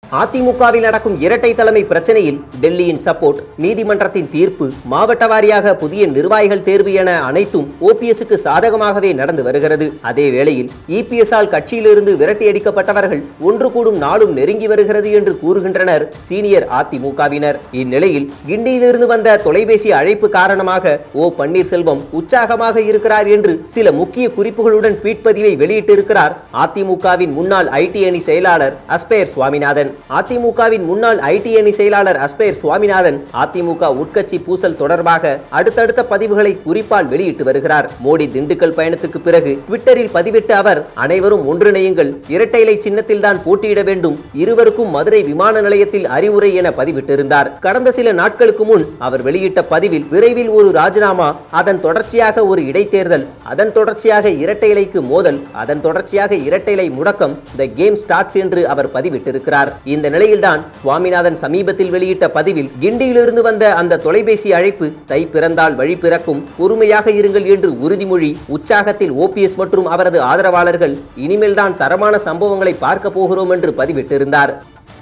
அதிமுகவில் நடக்கும் இரட்டை தலைமை பிரச்சனையில் டெல்லியின் சப்போர்ட் நீதிமன்றத்தின் தீர்ப்பு மாவட்ட வாரியாக புதிய நிர்வாகிகள் தேர்வு என அனைத்தும் ஓபிஎஸ்க்கு சாதகமாகவே நடந்து வருகிறது அதே வேளையில் இபிஎஸ் ஆல் கட்சியிலிருந்து விரட்டியடிக்கப்பட்டவர்கள் ஒன்று கூடும் நாளும் நெருங்கி வருகிறது என்று கூறுகின்றனர் சீனியர் அதிமுகவினர் இந்நிலையில் கிண்டியிலிருந்து வந்த தொலைபேசி அழைப்பு காரணமாக ஓ பன்னீர்செல்வம் உற்சாகமாக இருக்கிறார் என்று சில முக்கிய குறிப்புகளுடன் ட்வீட் பதிவை வெளியிட்டிருக்கிறார் அதிமுகவின் முன்னாள் ஐடி அணி செயலாளர் அஸ்பேர் சுவாமிநாதன் அதிமுகவின் முன்னாள் ஐடி அணி செயலாளர் அஸ்பேர் சுவாமிநாதன் அதிமுக உட்கட்சி பூசல் தொடர்பாக அடுத்தடுத்த பதிவுகளை குறிப்பால் வெளியிட்டு வருகிறார் மோடி திண்டுக்கல் பயணத்துக்கு பிறகு ட்விட்டரில் பதிவிட்ட அவர் அனைவரும் ஒன்றிணையுங்கள் இரட்டை இலை சின்னத்தில் தான் போட்டியிட வேண்டும் இருவருக்கும் மதுரை விமான நிலையத்தில் அறிவுரை என பதிவிட்டிருந்தார் கடந்த சில நாட்களுக்கு முன் அவர் வெளியிட்ட பதிவில் விரைவில் ஒரு ராஜினாமா அதன் தொடர்ச்சியாக ஒரு இடைத்தேர்தல் அதன் தொடர்ச்சியாக இரட்டை இலைக்கு மோதல் அதன் தொடர்ச்சியாக இரட்டை இலை முடக்கம் த கேம் ஸ்டார்ட்ஸ் என்று அவர் பதிவிட்டிருக்கிறார் இந்த நிலையில்தான் சுவாமிநாதன் சமீபத்தில் வெளியிட்ட பதிவில் கிண்டியிலிருந்து வந்த அந்த தொலைபேசி அழைப்பு தை பிறந்தால் வழி பிறக்கும் பொறுமையாக இருங்கள் என்று உறுதிமொழி உற்சாகத்தில் ஓபிஎஸ் மற்றும் அவரது ஆதரவாளர்கள் இனிமேல் தான் தரமான சம்பவங்களை பார்க்க போகிறோம் என்று பதிவிட்டிருந்தார்